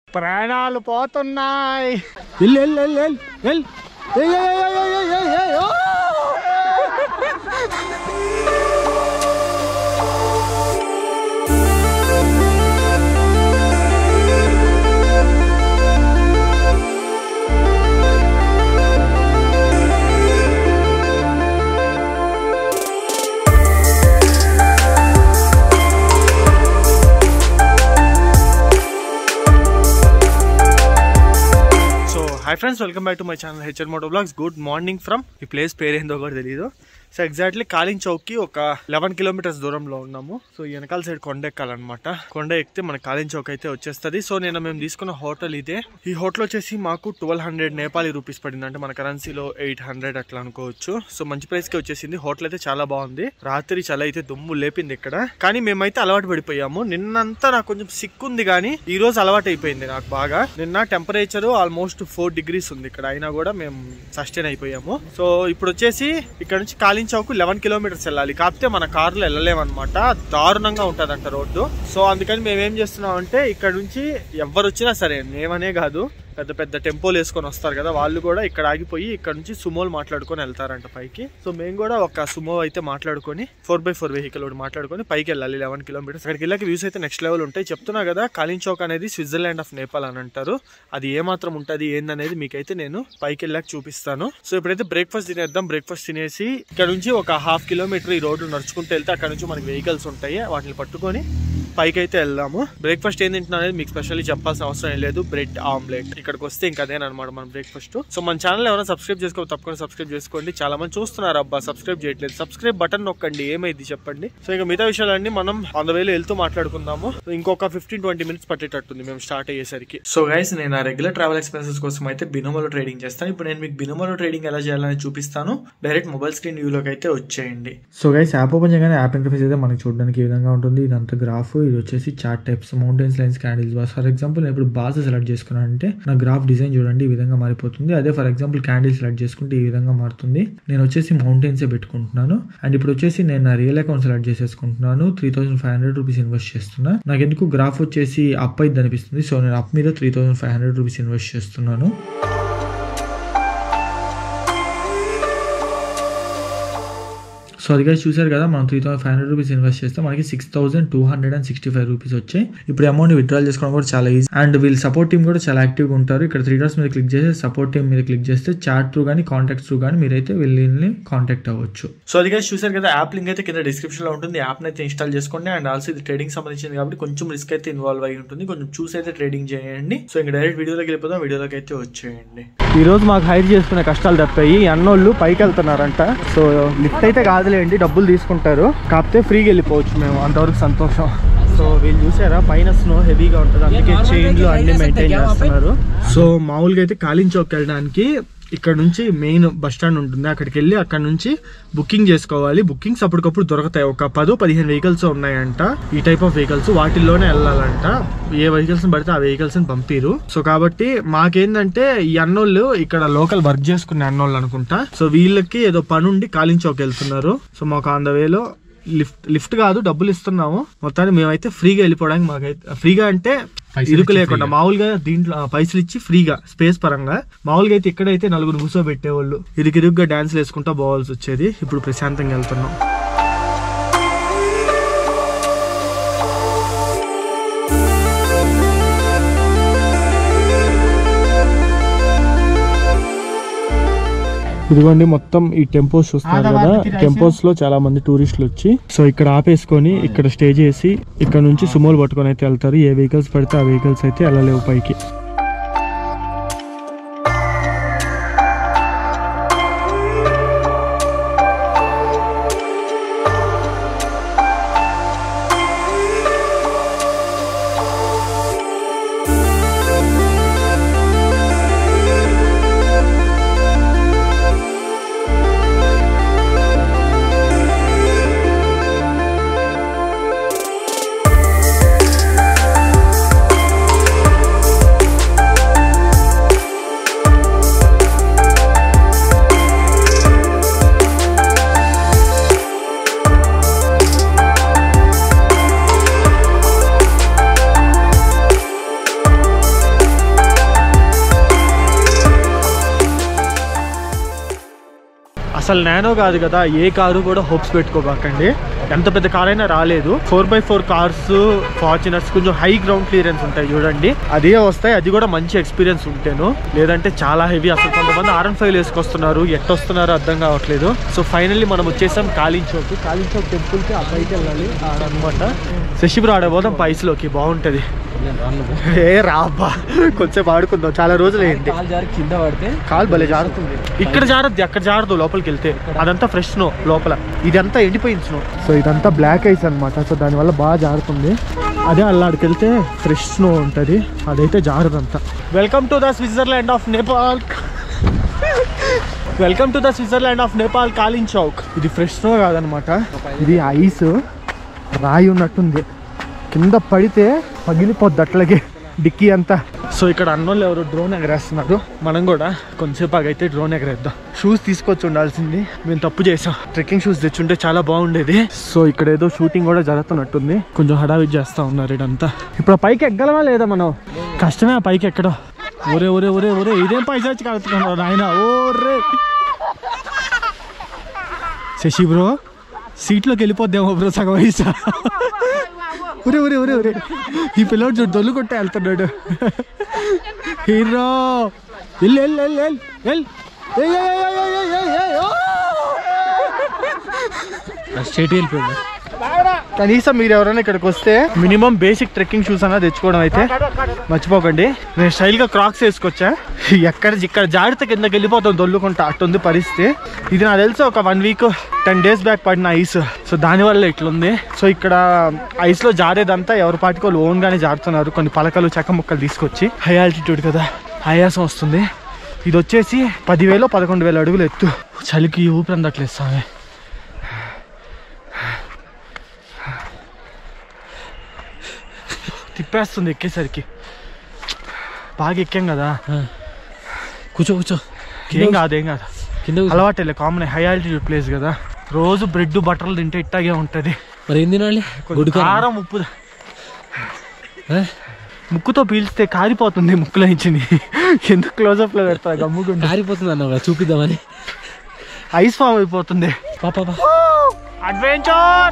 ప్రాణాలు పోతున్నాయి వెళ్ళు వెళ్ళు వెళ్ళు వెళ్ళు వెళ్ళు ఏయ్, ఏయ్, ఏయ్, ఏయ్, ఏయ్, ఏయ్, ఏయ్, ఓ! So hi friends welcome back to my channel HL moto blogs good morning from ఈ ప్లేస్ పేరేందో కూడా తెలియదు సో ఎగ్జాక్ట్లీ కాలింగ్ చౌక్కి ఒక లెవెన్ కిలోమీటర్స్ దూరంలో ఉన్నాము సో ఈ వెనకాల సైడ్ కొండ ఎక్కాలన్నమాట కొండ ఎక్కితే మన కాలింగ్ చౌక్ అయితే వచ్చేస్తుంది సో నేను మేము తీసుకున్న హోటల్ ఇదే ఈ హోటల్ వచ్చేసి మాకు ట్వెల్వ్ హండ్రెడ్ నేపాలీ రూపీస్ పడింది అంటే మన కరెన్సీలో ఎయిట్ హండ్రెడ్ అట్లా అనుకోవచ్చు సో మంచి ప్రైస్ కి వచ్చేసింది హోటల్ అయితే చాలా బాగుంది రాత్రి చలి అయితే దుమ్ము లేపింది ఇక్కడ కానీ మేమైతే అలవాటు పడిపోయాము నిన్నంతా నాకు కొంచెం సిక్ ఉంది కానీ ఈ రోజు అలవాటు అయిపోయింది నాకు బాగా నిన్న టెంపరేచర్ ఆల్మోస్ట్ ఫోర్ డిగ్రీస్ ఉంది ఇక్కడ అయినా కూడా మేము సస్టైన్ అయిపోయాము సో ఇప్పుడు వచ్చేసి ఇక్కడ నుంచి కాలింగ్ చౌక్ లెవెన్ కిలోమీటర్స్ వెళ్ళాలి కాకపోతే మన కార్లో వెళ్ళలేమన్నమాట దారుణంగా ఉంటదంట రోడ్డు సో అందుకని మేము ఏం చేస్తున్నాం అంటే ఇక్కడ నుంచి ఎవరు వచ్చినా సరే మేమనే కాదు పెద్ద పెద్ద టెంపోలు వేసుకొని వస్తారు కదా వాళ్ళు కూడా ఇక్కడ ఆగిపోయి ఇక్కడ నుంచి సుమోలు మాట్లాడుకొని వెళ్తారంట పైకి సో మేము కూడా ఒక సుమో అయితే మాట్లాడుకొని ఫోర్ బై ఫోర్ వెహికల్ ఒకటి మాట్లాడుకొని పైకి వెళ్ళాలి లెవెన్ కిలోమీటర్స్ అక్కడికి వెళ్ళాక వ్యూస్ అయితే నెక్స్ట్ లెవెల్ ఉంటాయి చెప్తున్నా కదా కాలిన్ చౌక్ అనేది స్విట్జర్లాండ్ ఆఫ్ నేపాల్ అని అంటారు అది ఏ మాత్రం ఉంటుంది ఏందనేది మీకైతే నేను పైకి వెళ్ళాక చూపిస్తాను సో ఇప్పుడైతే బ్రేక్ఫాస్ట్ తినేద్దాం బ్రేక్ఫాస్ట్ తినేసి ఇక్కడ నుంచి ఒక హాఫ్ కిలోమీటర్ ఈ రోడ్డు నడుచుకుంటూ వెళ్తే అక్కడ నుంచి మనకి వెహికల్స్ ఉంటాయి వాటిని పట్టుకొని పైకి అయితే వెళ్దాము బ్రేక్ఫాస్ట్ ఏం తింటున్నా అనేది మీకు స్పెషల్లీ చెప్పాల్సిన అవసరం ఏం లేదు బ్రెడ్ ఆమ్లెట్ ఇక్కడికి వస్తే ఇంకా అదేనమాట మన బ్రేక్ఫాస్ట్ సో మన ఛానల్ ఎవరైనా సబ్స్క్రైబ్ చేసుకో తప్పకుండా సబ్స్క్రైబ్ చేసుకోండి చాలా మంది చూస్తున్నారు అబ్బా సబ్స్క్రైబ్ చేయట్లేదు సబ్స్క్రైబ్ బటన్ నొక్కండి ఏమైంది చెప్పండి సో ఇంకా మిగతా విషయాలన్నీ మనం ఆన్ ద వేలో వెళ్తూ మాట్లాడుకుందాము సో ఇంకొక ఫిఫ్టీన్ ట్వంటీ మినిట్స్ పట్టేటట్టుంది మేము స్టార్ట్ అయ్యేసరికి సో గైస్ నేను ఆ రెగ్యులర్ ట్రావెల్ ఎక్స్పెన్సెస్ కోసం అయితే బినోమోలో ట్రేడింగ్ చేస్తాను ఇప్పుడు నేను మీకు బినోమోలో ట్రేడింగ్ ఎలా చేయాలని చూపిస్తాను డైరెక్ట్ మొబైల్ స్క్రీన్ వ్యూలోకి అయితే వచ్చేయండి సో గైస్ యాప్ ఓపెన్ చేయగానే యాప్ ఇంటర్ఫేస్ అయితే మనకి చూడడానికి ఈ విధంగా ఉంటుంది ఇదంతా గ్రాఫ్ ఇది వచ్చేసి chart types mountains lines candles boss for example నేను ఇప్పుడు బాస్ సెలెక్ట్ చేసుకున్నాను అంటే నా గ్రాఫ్ డిజైన్ చూడండి ఈ విధంగా మారిపోతుంది అదే ఫర్ ఎగ్జాంపుల్ క్యాండిల్ సెలెక్ట్ చేసుకుంటే ఈ విధంగా మారుతుంది నేను వచ్చేసి మౌంటైన్స్ పెట్టుకుంటున్నాను అండ్ ఇప్పుడు వచ్చేసి నేను నా రియల్ అకౌంట్ సెలెక్ట్ చేసేసుకుంటున్నాను three thousand five hundred rupees invest చేస్తున్నా నాకు ఎందుకు గ్రాఫ్ వచ్చేసి అప్ అయింది అనిపిస్తుంది సో నేను అప్ మీద three thousand five hundred rupees invest చేస్తున్నాను సో అది guys చూసారు కదా మనం three thousand five hundred rupees invest చేస్తే మనకి six thousand two hundred and sixty five rupees వచ్చాయి ఇప్పుడు అమౌంట్ విత్డ్రాల్ చేసుకోవడం కూడా చాలా ఈజీ అండ్ వీళ్ళు సపోర్ట్ టీమ్ కూడా చాలా యాక్టివ్గా ఉంటారు ఇక్కడ త్రీ డాట్స్ మీద క్లిక్ చేసి సపోర్ట్ టీమ్ మీద క్లిక్ చేస్తే చాట్ త్రూ కానీ కాంటాక్ట్ త్రూ కానీ మీరైతే వీళ్ళని కాంటాక్ట్ అవ్వచ్చు సో అది guys చూసారు కదా యాప్ లింక్ అయితే కింద డిస్క్రిప్షన్ లో ఉంటుంది యాప్ అయితే ఇన్స్టాల్ చేసుకోండి అండ్ ఆల్సో ఇది ట్రేడింగ్ సంబంధించింది కాబట్టి కొంచెం రిస్క్ అయితే ఇన్వాల్వ్ అయి ఉంటుంది కొంచెం చూసి అయితే ట్రేడింగ్ చేయండి సో ఇంకా డైరెక్ట్ వీడియోలోకి వెళ్ళిపోదాం వీడియోలోకి అయితే వచ్చేయండి ఈ రోజు మాకు హైర్ చేసుకునే కష్టాలు తప్పాయి అన్నోళ్ళు పైకి వెళ్తున్నారంట సో లిఫ్ట్ అయితే కాదులేండి డబ్బులు తీసుకుంటారు కాకపోతే ఫ్రీగా వెళ్ళిపోవచ్చు మేము అంతవరకు సంతోషం సో వీళ్ళు చూసారా పైన స్నో హెవీగా ఉంటుంది అందుకే చైన్లు అన్ని మెయింటైన్ చేస్తున్నారు సో మామూలుగా అయితే కాలింగ్ చౌక్ వెళ్ళడానికి ఇక్కడ నుంచి మెయిన్ బస్ స్టాండ్ ఉంటుంది అక్కడికి వెళ్ళి అక్కడ నుంచి బుకింగ్ చేసుకోవాలి బుకింగ్స్ అప్పటికప్పుడు దొరుకుతాయి ఒక పదో పదిహేను వెహికల్స్ ఉన్నాయంట ఈ టైప్ ఆఫ్ వెహికల్స్ వాటిల్లోనే వెళ్ళాలంట ఏ వెహికల్స్ పడితే ఆ వెహికల్స్ ని పంపిరు సో కాబట్టి మాకేందంటే ఈ అన్నోళ్ళు ఇక్కడ లోకల్ వర్క్ చేసుకునే అన్నోళ్ళు అనుకుంటా సో వీళ్ళకి ఏదో పని ఉండి కాలింగ్ చౌక్ వెళ్తున్నారు సో మాకు ఆన్ ద వేలో లిఫ్ట్ లిఫ్ట్ కాదు డబ్బులు ఇస్తున్నాము మొత్తాన్ని మేమైతే ఫ్రీగా వెళ్ళిపోవడానికి మాకైతే ఫ్రీగా అంటే ఇరుకు లేకుండా మామూలుగా దీంట్లో ఆ, పైసలు ఇచ్చి ఫ్రీగా స్పేస్ పరంగా మామూలుగా అయితే ఇక్కడైతే నలుగురు కూర్చోబెట్టేవాళ్ళు ఇరుకిరుగ్గా డాన్స్ వేసుకుంటా పోవాల్సి వచ్చేది ఇప్పుడు ప్రశాంతంగా వెళ్తున్నాం ఇదిగోండి మొత్తం ఈ టెంపోస్ చూస్తున్నారు కదా టెంపోస్ లో చాలా మంది టూరిస్టులు వచ్చి సో ఇక్కడ ఆపేసుకొని ఇక్కడ స్టే చేసి ఇక్కడ నుంచి సుమోలు పట్టుకొని అయితే వెళ్తారు ఏ వెహికల్స్ పడితే ఆ వెహికల్స్ అయితే వెళ్ళలేవు పైకి అసలు నానో కాదు కదా ఏ కారు కూడా హోప్స్ పెట్టుకోబాకండి ఎంత పెద్ద కార్ అయినా రాలేదు four by four cars fortuners కొంచెం హై గ్రౌండ్ క్లియరెన్స్ ఉంటాయి చూడండి అదే వస్తాయి అది కూడా మంచి ఎక్స్పీరియన్స్ ఉంటేను లేదంటే చాలా హెవీ అసలు కొంతమంది ఆర్ అండ్ ఫైవ్ వేసుకొస్తున్నారు ఎట్ట వస్తున్నారో అర్థం కావట్లేదు సో ఫైనల్లీ మనం వచ్చేసాం Kalinchowk Kalinchowk temple కి ఆ పైకి వెళ్ళాలి అనమాట శశిపురం ఆడబోదాం పైసలోకి బాగుంటది ఏ రాబ్బా కొంచెం ఆడుకుందాం చాలా రోజులు అయింది కాలు జారి కింద పడితే కాలు భలే జారుతుంది ఇక్కడ జారద్దు అక్కడ జారదు లోపలికి వెళ్తే అదంతా ఫ్రెష్ స్నో లోపల ఇదంతా ఎండిపోయింది స్నో సో ఇదంతా బ్లాక్ ఐస్ అనమాట సో దానివల్ల బాగా జారుతుంది అదే అల్లాడికి వెళ్తే ఫ్రెష్ స్నో ఉంటుంది అదైతే జారదంతా welcome to the Switzerland of Nepal welcome to the Switzerland of Nepal Kalinchowk ఇది ఫ్రెష్ స్నో కాదనమాట ఇది ఐస్ రాయి ఉన్నట్టుంది కింద పడితే పగిలిపోద్ది అట్లాగే డిక్కీ అంతా సో ఇక్కడ అన్నోళ్ళు ఎవరు డ్రోన్ ఎగరేస్తున్నారు మనం కూడా కొంచెంసేపు ఆగైతే డ్రోన్ ఎగరేద్దాం షూస్ తీసుకొచ్చి ఉండాల్సింది మేము తప్పు చేసాం ట్రెక్కింగ్ షూస్ తెచ్చుంటే చాలా బాగుండేది సో ఇక్కడ ఏదో షూటింగ్ కూడా జరుగుతున్నట్టుంది కొంచెం హడావిడి చేస్తా ఉన్నారు ఇదంతా ఇప్పుడు ఆ పైకి ఎక్కగలమా లేదా మనం కష్టమే ఆ పైకి ఎక్కడం ఒరే ఒరే ఒరే ఒరే ఇదేం పైసా వచ్చి కడుతున్నావు నాయన ఓరే శశి బ్రో సీట్లోకి వెళ్ళిపోద్దేమో బ్రో సగం వయసా ఒరే ఒరే ఒరే ఒరే ఈ పిల్లోడు చూడు దొల్లు కొట్టే వెళ్తున్నాడు హీరో వెళ్ళు వెళ్ళు వెళ్ళు వెళ్ళు వెళ్ళు ఏయ్, ఏయ్, ఏయ్, ఏయ్, ఏయ్, ఏయ్, ఏయ్, ఓ! స్ట్రైట్ వెళ్ళిపోయింది కనీసం మీరు ఎవరైనా ఇక్కడికి వస్తే మినిమం బేసిక్ ట్రెక్కింగ్ షూస్ అన్నా తెచ్చుకోవడం అయితే మర్చిపోకండి నేను స్టైల్గా క్రాక్స్ వేసుకొచ్చా ఎక్కడ ఇక్కడ జాగ్రత్త కిందకి వెళ్ళిపోతాం దొల్లుకుంటా అట్టుంది పరిస్థితి ఇది నాకు తెలిసి ఒక one week ten days back పడిన ఐస్ సో దానివల్ల ఇట్లుంది సో ఇక్కడ ఐస్లో జారేదంతా ఎవరి పాటికి వాళ్ళు ఓన్గానే జారుతున్నారు కొన్ని పలకలు చెక్క ముక్కలు తీసుకొచ్చి హై ఆల్టిట్యూడ్ కదా ఆయాసం వస్తుంది ఇది వచ్చేసి పదివేలు పదకొండు వేల అడుగులు ఎత్తు చలికి ఊపిరి అందట్లేదు స్వామి తిప్పేస్తుంది ఎక్కేసరికి బాగా ఎక్కాం కదా కూర్చో కూర్చో ఏం కాదు ఏం కాదు కింద కూర్చో. అలవాటే కామన్ హై ఆల్టిట్యూడ్ ప్లేస్ కదా రోజు బ్రెడ్ బట్టలు తింటే ఇట్టాగే ఉంటది మరి ఏం తినాలి కొంచెం గుడికా కారం ఉప్పు ముక్కుతో పీల్చితే కారిపోతుంది ముక్కులో నుంచి ఎందుకు క్లోజప్ లో పెడతా గమ్ముకుంటా కారిపోతుంది అన్నావు కదా, చూపిద్దామని ఐస్ ఫామ్ అయిపోతుంది పాపా adventure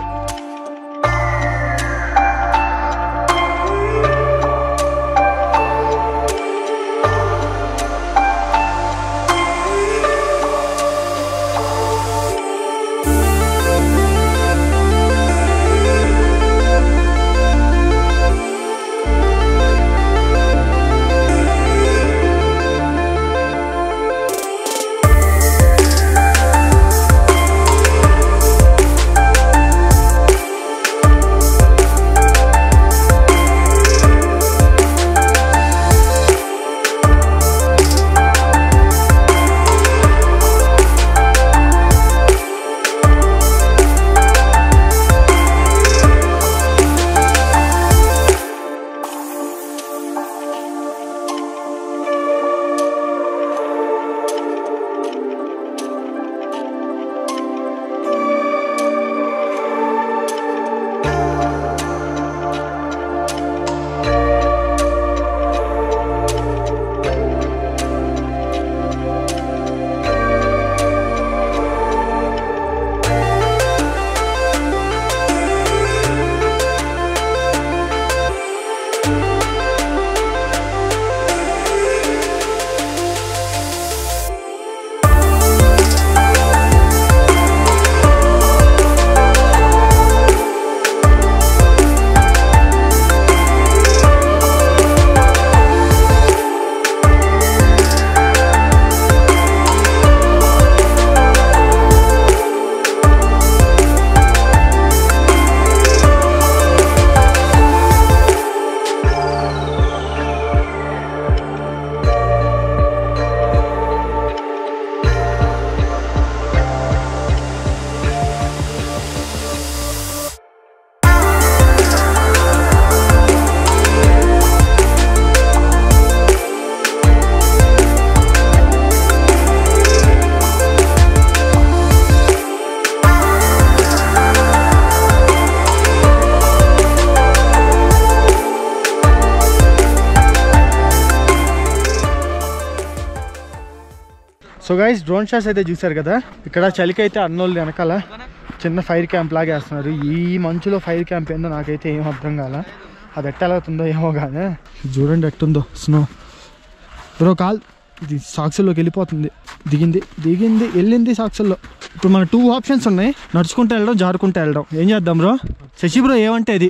so guys drone shots అయితే చూసారు కదా ఇక్కడ చలికి అయితే అన్నోళ్ళు వెనకాల చిన్న ఫైర్ క్యాంప్ లాగా వేస్తున్నారు ఈ మంచులో ఫైర్ క్యాంప్ ఏందో నాకైతే ఏం అర్థం కాల అది ఎట్టెలాగుతుందో ఏమో కానీ చూడండి ఎట్టుందో స్నో బ్రో కాల్ ఇది సాక్సుల్లోకి వెళ్ళిపోతుంది దిగింది దిగింది వెళ్ళింది సాక్సుల్లో ఇప్పుడు మన టూ ఆప్షన్స్ ఉన్నాయి నడుచుకుంటూ వెళ్ళడం జారుకుంటూ వెళ్ళడం ఏం చేద్దాం బ్రో శశి బ్రో ఏమంటే ఇది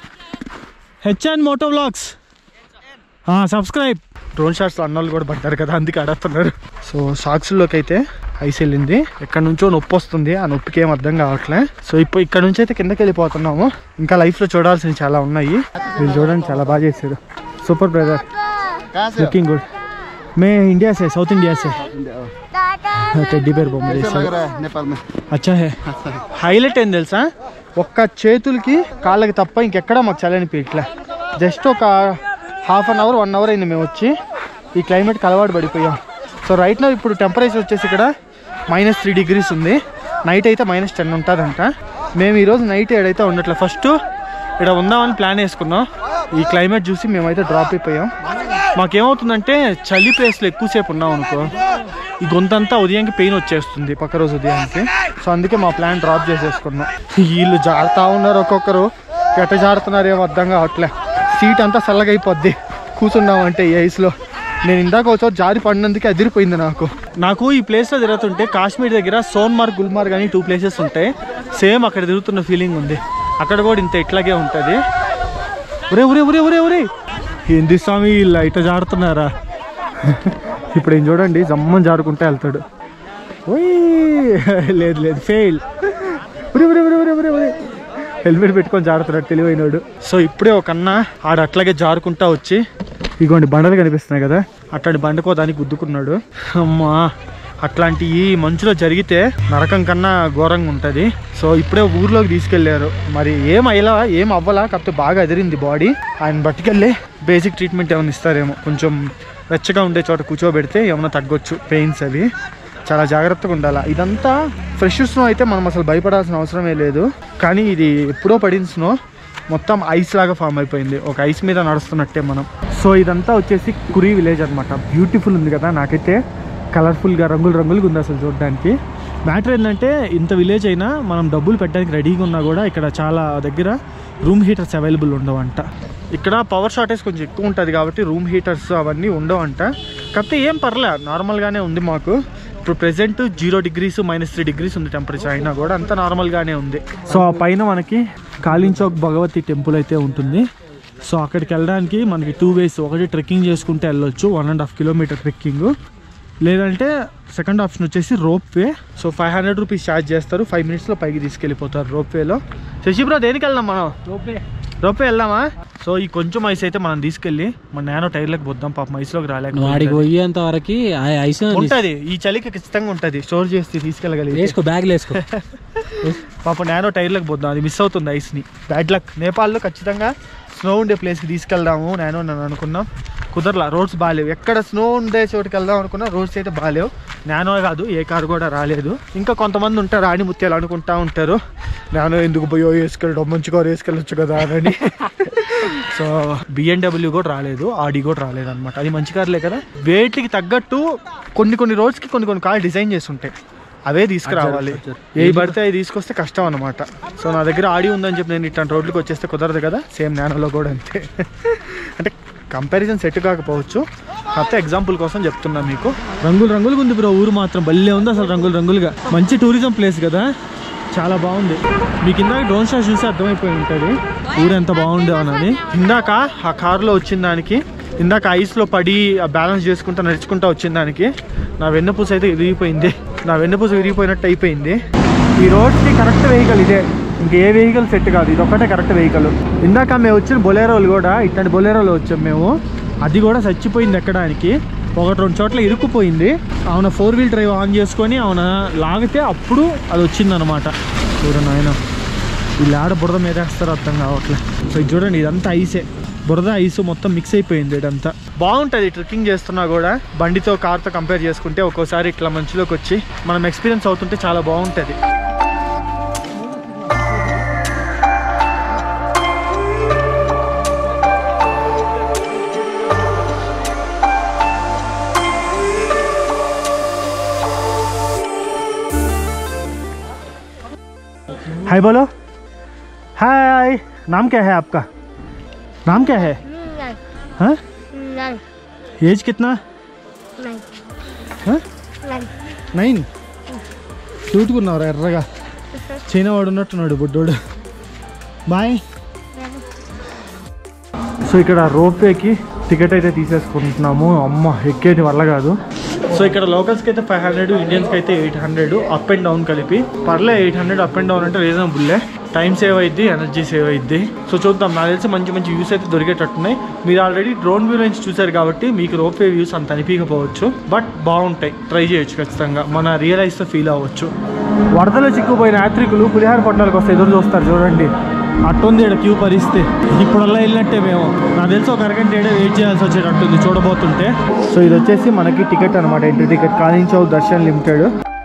H and moto vlogs subscribe drone shots అన్నోళ్ళు కూడా పడ్డారు కదా అందుకే అడుగుతున్నారు సో సాక్స్లోకి అయితే ఐస్ వెళ్ళింది ఎక్కడి నుంచో నొప్పి వస్తుంది ఆ నొప్పికి ఏం అర్థం కావట్లే సో ఇప్పుడు ఇక్కడ నుంచి అయితే కిందకి వెళ్ళిపోతున్నాము ఇంకా లైఫ్లో చూడాల్సినవి చాలా ఉన్నాయి వీళ్ళు చూడండి చాలా బాగా చేశారు సూపర్ బ్రదర్ లుకింగ్ గుడ్ మే ఇండియా సే సౌత్ ఇండియా సే టెడ్డీ బేర్ బొమ్మ చేశారు नेपाल में అచ్చా హే హైలైట్ ఏం తెలుసా ఒక్క చేతులకి కాళ్ళకి తప్ప ఇంకెక్కడా మాకు చల్లని పీట్లే జస్ట్ ఒక half an hour one hour అయింది మేము వచ్చి ఈ క్లైమేట్కి అలవాటు పడిపోయాం సో రైట్ నా ఇప్పుడు టెంపరేచర్ వచ్చేసి ఇక్కడ మైనస్ త్రీ డిగ్రీస్ ఉంది నైట్ అయితే మైనస్ టెన్ ఉంటుందంట మేము ఈరోజు నైట్ ఏడైతే ఉండట్లే ఫస్ట్ ఇక్కడ ఉందామని ప్లాన్ వేసుకున్నాం ఈ క్లైమేట్ చూసి మేమైతే డ్రాప్ అయిపోయాం మాకేమవుతుందంటే చలి ప్లేస్లో ఎక్కువసేపు ఉన్నాం అనుకో ఈ గొంతంతా ఉదయానికి పెయిన్ వచ్చేస్తుంది పక్క రోజు ఉదయానికి సో అందుకే మా ప్లాన్ డ్రాప్ చేసేసుకున్నాం వీళ్ళు జారుతా ఉన్నారు ఒక్కొక్కరు ఎట్ట జారుతున్నారు ఏమో అర్థం కావట్లే సీట్ అంతా చల్లగా అయిపోద్ది కూర్చున్నామంటే ఈ ఐస్లో నేను ఇందాక వచ్చా జారి పడినందుకే అదిరిపోయింది నాకు నాకు ఈ ప్లేస్లో తిరుగుతుంటే కాశ్మీర్ దగ్గర సోన్మార్గ్ గుల్మార్గ్ అని టూ ప్లేసెస్ ఉంటాయి సేమ్ అక్కడ తిరుగుతున్న ఫీలింగ్ ఉంది అక్కడ కూడా ఇంత ఇట్లాగే ఉంటుంది ఒరే ఒరే ఒరే ఒరే ఒరే ఏంది స్వామి ఇలా ఇట్ట జారుతున్నారా ఇప్పుడు ఏం చూడండి జమ్మని జారుకుంటే వెళ్తాడు ఓయ్ లేదు లేదు ఫెయిల్ ఉరి ఉరి ఉరి ఉరి ఉరి ఉరి హెల్మెట్ పెట్టుకొని జారుతున్నాడు తెలివైనడు సో ఇప్పుడే ఒక అన్న ఆడ అట్లాగే జారుకుంటా వచ్చి ఇగోండి బండలు కనిపిస్తున్నాయి కదా అట్లాంటి బండకో దానికి గుద్దుకున్నాడు అమ్మా అట్లాంటి ఈ మంచులో జరిగితే నరకం కన్నా ఘోరంగా ఉంటుంది సో ఇప్పుడే ఊర్లోకి తీసుకెళ్లారు మరి ఏం అయ్యలా ఏం అవ్వలా కాకపోతే బాగా ఎదిరింది బాడీ ఆయన బట్టుకెళ్ళి బేసిక్ ట్రీట్మెంట్ ఏమైనా ఇస్తారేమో కొంచెం వెచ్చగా ఉండే చోట కూర్చోబెడితే ఏమైనా తగ్గొచ్చు పెయిన్స్ అవి చాలా జాగ్రత్తగా ఉండాలి ఇదంతా ఫ్రెష్ స్నో అయితే మనం అసలు భయపడాల్సిన అవసరమే లేదు కానీ ఇది ఎప్పుడో పడిన స్నో మొత్తం ఐస్ లాగా ఫామ్ అయిపోయింది ఒక ఐస్ మీద నడుస్తున్నట్టే మనం సో ఇదంతా వచ్చేసి కురి విలేజ్ అనమాట బ్యూటిఫుల్ ఉంది కదా నాకైతే కలర్ఫుల్గా రంగులు రంగులుగా ఉంది అసలు చూడడానికి మ్యాటర్ ఏంటంటే ఇంత విలేజ్ అయినా మనం డబ్బులు పెట్టడానికి రెడీగా ఉన్నా కూడా ఇక్కడ చాలా దగ్గర రూమ్ హీటర్స్ అవైలబుల్ ఉండవంట ఇక్కడ పవర్ షార్టేజ్ కొంచెం ఎక్కువ ఉంటుంది కాబట్టి రూమ్ హీటర్స్ అవన్నీ ఉండవంట కాకపోతే ఏం పర్లే నార్మల్గానే ఉంది మాకు ఇప్పుడు present zero degrees minus three degrees ఉంది టెంపరేచర్ అయినా కూడా అంతా నార్మల్గానే ఉంది సో ఆ పైన మనకి కాలించౌక్ భగవతి టెంపుల్ అయితే ఉంటుంది సో అక్కడికి వెళ్ళడానికి మనకి టూ వేస్ ఒకటి ట్రెక్కింగ్ చేసుకుంటే వెళ్ళొచ్చు one and half kilometer trekking లేదంటే సెకండ్ ఆప్షన్ వచ్చేసి rope way so five hundred rupees charge చేస్తారు ఫైవ్ మినిట్స్లో పైకి తీసుకెళ్ళిపోతారు రోప్ వేలో శశిబ్రో దేనికి వెళ్దాం మనం రోప్ వే వెళ్దామా సో ఈ కొంచెం ఐస్ అయితే మనం తీసుకెళ్ళి మన నానో టైర్లకు పోద్దాం పాపం ఐస్లోకి నువ్వు ఆడికి రాలేక పోయేంత వరకు ఐస్ ఉంటది ఈ చలికి ఖచ్చితంగా ఉంటది స్టోర్ చేసి తీసుకెళ్ళగలిగి వేసుకో బ్యాగ్లు వేసుకో పాప నానో టైర్లకు పోద్దాం అది మిస్ అవుతుంది ఐస్ని బ్యాడ్ లక్ నేపాల్లో ఖచ్చితంగా స్నో ఉండే ప్లేస్కి తీసుకెళ్దాము నేను నన్ను అనుకున్నాం కుదరలా రోడ్స్ బాగాలేవు ఎక్కడ స్నో ఉండే చోటుకి వెళ్దాం అనుకున్నా రోడ్స్ అయితే బాగాలేవు నానో కాదు ఏ కారు కూడా రాలేదు ఇంకా కొంతమంది ఉంటారు ఆడి ముత్యాలు అనుకుంటా ఉంటారు నానో ఎందుకు పోయో వేసుకెళ్ళడం మంచి కారు వేసుకెళ్ళొచ్చు కదా అని సో బిఎండబ్ల్యూ కూడా రాలేదు ఆడి కూడా రాలేదు అనమాట అది మంచి కార్లే కదా వేటికి తగ్గట్టు కొన్ని కొన్ని రోడ్స్కి కొన్ని కొన్ని కార్లు డిజైన్ చేసి ఉంటాయి అవే తీసుకురావాలి ఏ పడితే అవి తీసుకొస్తే కష్టం అనమాట సో నా దగ్గర ఆడి ఉందని చెప్పి నేను ఇట్లాంటి రోడ్లకు వచ్చేస్తే కుదరదు కదా సేమ్ నానోలో కూడా అంతే అంటే కంపారిజన్ సెట్ కాకపోవచ్చు కాకపోతే ఎగ్జాంపుల్ కోసం చెప్తున్నా మీకు రంగులు రంగులుగా ఉంది బ్రో ఊరు మాత్రం భలే ఉంది అసలు రంగులు రంగులుగా మంచి టూరిజం ప్లేస్ కదా చాలా బాగుంది మీకు ఇందాక డ్రోన్ షాట్ చూసి అర్థమైపోయి ఉంటుంది ఊరు ఎంత బాగుంది అని ఇందాక ఆ కారులో వచ్చిన దానికి ఇందాక ఐస్లో పడి బ్యాలెన్స్ చేసుకుంటా నడుచుకుంటా వచ్చిన దానికి నా వెన్నపూస అయితే విరిగిపోయింది నా వెన్నపూస విరిగిపోయినట్టు అయిపోయింది ఈ రోడ్కి కరెక్ట్ వెహికల్ ఇదే ఇంకే ఏ వెహికల్ సెట్ కాదు ఇది ఒక్కటే కరెక్ట్ వెహికల్ ఇందాక మేము వచ్చిన బొలేరోలు కూడా ఇట్లాంటి బొలేరోలు వచ్చాం మేము అది కూడా చచ్చిపోయింది ఎక్కడానికి ఒకటి రెండు చోట్ల ఇరుక్కుపోయింది ఆమె ఫోర్ వీల్ డ్రైవ్ ఆన్ చేసుకొని ఆమె లాగితే అప్పుడు అది వచ్చిందనమాట చూడండి ఆయన వీళ్ళు ఆడ బురద మీద వేస్తారు అర్థం కావట్లే సో ఇది చూడండి ఇదంతా ఐసే బురద ఐస్ మొత్తం మిక్స్ అయిపోయింది ఇదంతా బాగుంటుంది ట్రెక్కింగ్ చేస్తున్నా కూడా బండితో కార్తో కంపేర్ చేసుకుంటే ఒక్కోసారి ఇట్లా మంచులోకి వచ్చి మనం ఎక్స్పీరియన్స్ అవుతుంటే చాలా బాగుంటుంది हाय बोलो हाय नाम क्या है आपका नाम क्या है नहीं हाँ नहीं एज कितना नहीं हाँ नहीं నైన్ క్యూట్గా ఉన్నావురా ఎర్రగా చైనా వాడు ఉన్నట్టున్నాడు బుడ్డోడు బాయ్ సో ఇక్కడ రోప్వేకి టికెట్ అయితే తీసేసుకుంటున్నాము అమ్మ ఎక్కేది వల్ల కాదు సో ఇక్కడ లోకల్స్కి అయితే ఫైవ్ హండ్రెడ్ ఇండియన్స్కి అయితే eight hundred up and down కలిపి పర్లే eight hundred up and down అంటే రీజనబుల్లే టైం సేవ్ అయింది ఎనర్జీ సేవ్ అయింది సో చూద్దాం నాకు తెలిసి మంచి మంచి వ్యూస్ అయితే దొరికేటట్టున్నాయి మీరు ఆల్రెడీ డ్రోన్ వ్యూ నుంచి చూసారు కాబట్టి మీకు రోప్వే వ్యూస్ అంత అనిపించకపోవచ్చు బట్ బాగుంటాయి ట్రై చేయొచ్చు ఖచ్చితంగా మన రియలైజ్తో ఫీల్ అవ్వచ్చు వరదలో చిక్కుపోయిన యాత్రికులు పులిహార పట్టణాలకు వస్తే ఎదురు చూస్తారు చూడండి అట్టుంది ఇక్కడ క్యూ పరిస్తే ఇప్పుడల్లా వెళ్ళినట్టే మేము నాకు తెలిసి ఒక అరగంట ఏడే వెయిట్ చేయాల్సి వచ్చేటట్టుంది చూడబోతుంటే సో ఇది వచ్చేసి మనకి టికెట్ అనమాట entry ticket Kalinchowk darshan limited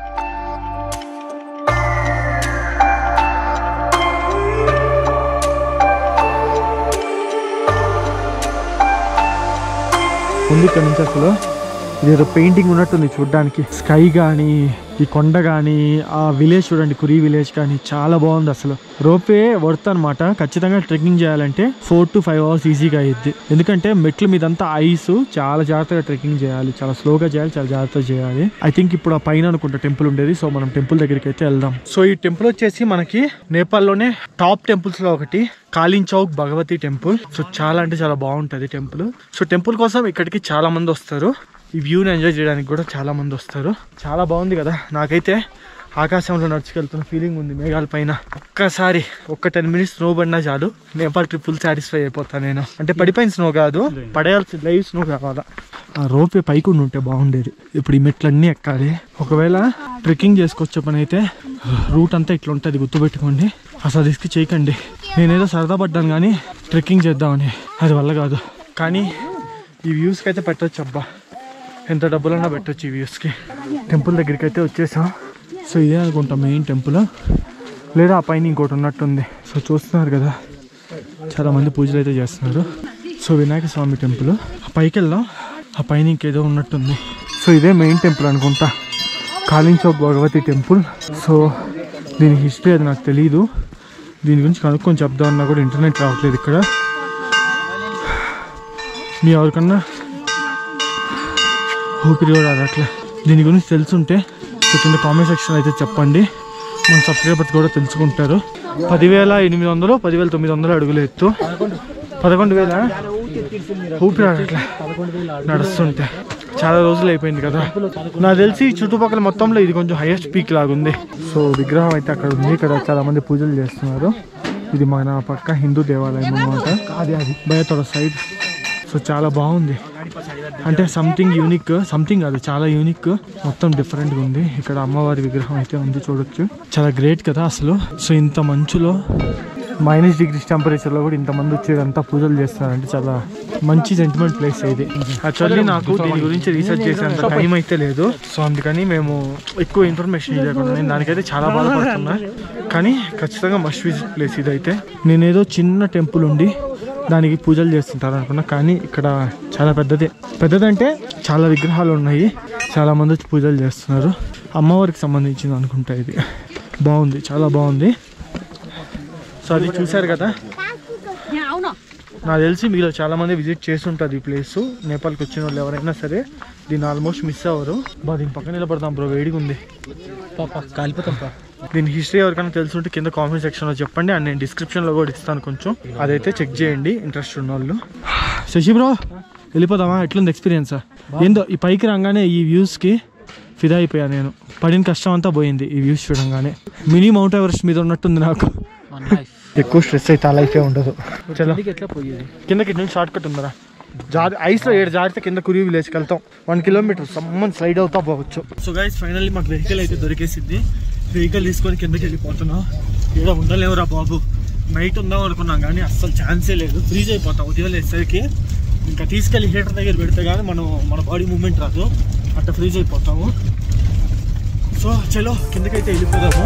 ఉంది ఇక్కడ నుంచి అసలు ఇదేదో పెయింటింగ్ ఉన్నట్టుంది చూడడానికి స్కై కానీ ఈ కొండ కానీ ఆ విలేజ్ చూడండి కురి విలేజ్ కానీ చాలా బాగుంది అసలు రోపే వర్త్ అనమాట ఖచ్చితంగా ట్రెక్కింగ్ చేయాలంటే ఫోర్ టు ఫైవ్ అవర్స్ ఈజీగా అయ్యిద్ది ఎందుకంటే మెట్లు మీదంతా ఐస్ చాలా జాగ్రత్తగా ట్రెక్కింగ్ చేయాలి చాలా స్లోగా చేయాలి చాలా జాగ్రత్తగా చేయాలి ఐ థింక్ ఇప్పుడు ఆ పైన అనుకుంటా టెంపుల్ ఉండేది సో మనం టెంపుల్ దగ్గరికి అయితే వెళ్దాం సో ఈ టెంపుల్ వచ్చేసి మనకి నేపాల్లోనే టాప్ టెంపుల్స్ లో ఒకటి Kalinchowk Bhagwati temple so చాలా అంటే చాలా బాగుంటది టెంపుల్ సో టెంపుల్ కోసం ఇక్కడికి చాలా మంది వస్తారు ఈ వ్యూని ఎంజాయ్ చేయడానికి కూడా చాలా మంది వస్తారు చాలా బాగుంది కదా నాకైతే ఆకాశంలో నడుచుకెళ్తున్న ఫీలింగ్ ఉంది మేఘాల పైన ఒక్కసారి ఒక్క టెన్ మినిట్స్ స్నో పడినా చాలు నేపాల్ ట్రిప్ ఫుల్ సాటిస్ఫై అయిపోతాను నేను అంటే పడిపోయిన స్నో కాదు పడేయాల్సి లైవ్ స్నో కావాలా ఆ రోపే పైకి ఉండి ఉంటే బాగుండేది ఇప్పుడు ఈ మెట్లన్నీ ఎక్కాలి ఒకవేళ ట్రెక్కింగ్ చేసుకొచ్చే పని అయితే రూట్ అంతా ఇట్లా ఉంటుంది గుర్తుపెట్టుకోండి అసలు రిస్క్ చేయకండి నేనేదో సరదా పడ్డాను కానీ ట్రెక్కింగ్ చేద్దామని అది వల్ల కాదు కానీ ఈ వ్యూస్కి అయితే పెట్టొచ్చు అబ్బా ఎంత డబ్బులన్నా పెట్టొచ్చు ఈ వ్యూస్కి టెంపుల్ దగ్గరికి అయితే వచ్చేసాం సో ఇదే అనుకుంటా మెయిన్ టెంపుల్ లేదా ఆ పైన ఇంకోటి ఉన్నట్టుంది సో చూస్తున్నారు కదా చాలా మంది పూజలు అయితే చేస్తున్నారు సో వినాయక స్వామి టెంపుల్ ఆ పైకి వెళ్దాం ఆ పైన ఇంకేదో ఉన్నట్టుంది సో ఇదే మెయిన్ టెంపుల్ అనుకుంటా Kalinchowk Bhagwati temple so దీని హిస్టరీ అది నాకు తెలియదు దీని గురించి కనుక్కొని చెప్దామన్నా కూడా ఇంటర్నెట్ రావట్లేదు ఇక్కడ మీ ఎవరికన్నా ఊపిరి కూడా రావట్లే దీని గురించి తెలుసుంటే సో కింద కామెంట్ సెక్షన్ అయితే చెప్పండి మన సబ్స్క్రైబర్స్ కూడా తెలుసుకుంటారు పదివేల ఎనిమిది వందలు పదివేల తొమ్మిది వందలు అడుగులు ఎత్తు పదకొండు వేల ఊపిరి రావట్లే నడుస్తుంటే చాలా రోజులు అయిపోయింది కదా నాకు తెలిసి చుట్టుపక్కల మొత్తంలో ఇది కొంచెం హైయెస్ట్ పీక్ లాగా ఉంది సో విగ్రహం అయితే అక్కడ ఉంది ఇక్కడ చాలా మంది పూజలు చేస్తున్నారు ఇది మన పక్క హిందూ దేవాలయం అన్నమాట అది అది బయట సైడ్ సో చాలా బాగుంది అంటే సంథింగ్ యూనిక్ సంథింగ్ అది చాలా యూనిక్ మొత్తం డిఫరెంట్గా ఉంది ఇక్కడ అమ్మవారి విగ్రహం అయితే ఉంది చూడొచ్చు చాలా గ్రేట్ కదా అసలు సో ఇంత మంచులో మైనస్ డిగ్రీస్ టెంపరేచర్లో కూడా ఇంతమంది వచ్చి ఇదంతా పూజలు చేస్తున్నారంటే చాలా మంచి సెంటిమెంట్ ప్లేస్ ఇది యాక్చువల్లీ నాకు దీని గురించి రీసెర్చ్ చేసేంత టైం అయితే లేదు సో అందుకని మేము ఎక్కువ ఇన్ఫర్మేషన్ ఇవ్వకుండా నేను దానికైతే చాలా బాధపడుతున్నా కానీ ఖచ్చితంగా మస్ట్ విజిట్ ప్లేస్ ఇదైతే నేనేదో చిన్న టెంపుల్ ఉండి దానికి పూజలు చేస్తుంటారు అనుకున్నా కానీ ఇక్కడ చాలా పెద్దదే పెద్దదంటే చాలా విగ్రహాలు ఉన్నాయి చాలా మంది వచ్చి పూజలు చేస్తున్నారు అమ్మవారికి సంబంధించింది అనుకుంటా ఇది బాగుంది చాలా బాగుంది సో అది చూశారు కదా నాకు తెలిసి మీలో చాలా మంది విజిట్ చేస్తుంటారు ఈ ప్లేస్ నేపాల్కి వచ్చిన వాళ్ళు ఎవరైనా సరే దీన్ని ఆల్మోస్ట్ మిస్ అవ్వరు బా దీని పక్కన నిలబడతాం బ్రో వేడిగా ఉంది పాప కాలిపోతాం పా దీని హిస్టరీ ఎవరికైనా తెలుసుంటే కింద కామెంట్ సెక్షన్లో చెప్పండి అండ్ నేను డిస్క్రిప్షన్లో కూడా ఇస్తాను కొంచెం అదైతే చెక్ చేయండి ఇంట్రెస్ట్ ఉన్న వాళ్ళు శశి బ్రో వెళ్ళిపోదామా ఎట్లుంది ఎక్స్పీరియన్స్ ఏందో ఈ పైకి రాగానే ఈ వ్యూస్కి ఫిదా అయిపోయా నేను పడిన కష్టం అంతా పోయింది ఈ వ్యూస్ చూడంగానే మినీ మౌంట్ ఎవరెస్ట్ మీద ఉన్నట్టుంది నాకు ఎక్కువ స్ట్రెస్ అయితే ఆ లైఫే ఉండదు చలో ఎట్లా పోయేది కిందకి నుంచి షార్ట్ కట్ ఉందరా జారి ఐస్లో ఏడు జారితే కింద కురి విలేజ్కి వెళ్తాం వన్ కిలోమీటర్ సమ్మన్ స్లైడ్ అవుతా పోవచ్చు సో గైస్ ఫైనల్లీ మాకు వెహికల్ అయితే దొరికేసింది వెహికల్ తీసుకొని కిందకి వెళ్ళిపోతున్నాం ఇక్కడ ఉండలేవురా బాబు నైట్ ఉందాం అనుకున్నాం కానీ అస్సలు ఛాన్సే లేదు ఫ్రీజ్ అయిపోతాం ఉదయం వేసరికి ఇంకా తీసుకెళ్ళి హీటర్ దగ్గర పెడితే కానీ మనం మన బాడీ మూమెంట్ రాదు అట్లా ఫ్రీజ్ అయిపోతాము సో చలో కిందకైతే వెళ్ళిపోదాము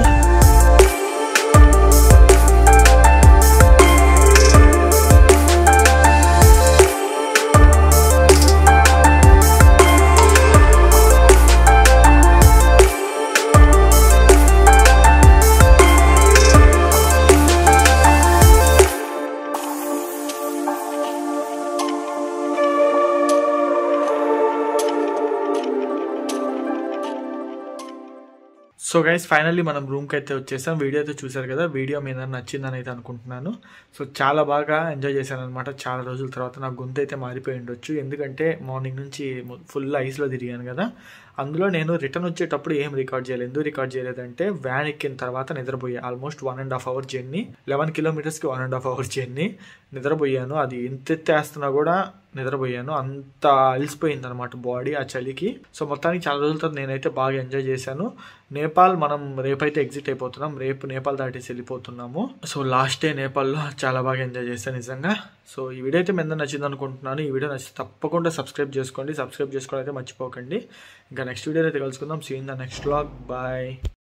సో గైస్ ఫైనల్లీ మనం రూమ్కి అయితే వచ్చేసాం వీడియో అయితే చూసారు కదా వీడియో మీద నచ్చిందని అయితే అనుకుంటున్నాను సో చాలా బాగా ఎంజాయ్ చేశాను అనమాట చాలా రోజుల తర్వాత నా గొంతు అయితే మారిపోయి ఉండొచ్చు ఎందుకంటే మార్నింగ్ నుంచి ఫుల్ ఐస్లో తిరిగాను కదా అందులో నేను రిటర్న్ వచ్చేటప్పుడు ఏం రికార్డ్ చేయలేదు ఎందుకు రికార్డ్ చేయలేదంటే వ్యాన్ ఎక్కిన తర్వాత నిద్రపోయా almost one and half hour journey eleven కిలోమీటర్స్కి one and half hour journey నిద్రపోయాను అది ఎంత ఎత్తేస్తున్నా కూడా నిద్రపోయాను అంత అలసిపోయింది అనమాట బాడీ ఆ చలికి సో మొత్తానికి చాలా రోజుల తర్వాత నేనైతే బాగా ఎంజాయ్ చేశాను నేపాల్ మనం రేపైతే ఎగ్జిట్ అయిపోతున్నాం రేపు నేపాల్ దాటేసి వెళ్ళిపోతున్నాము సో లాస్ట్ డే నేపాల్లో చాలా బాగా ఎంజాయ్ చేశాను నిజంగా సో ఈ వీడియో అయితే మీద నచ్చింది అనుకుంటున్నాను ఈ వీడియో నచ్చితే తప్పకుండా సబ్స్క్రైబ్ చేసుకోండి సబ్స్క్రైబ్ చేసుకోవడం అయితే మర్చిపోకండి ఇంకా నెక్స్ట్ వీడియో అయితే కలుసుకుందాం see in the next vlog bye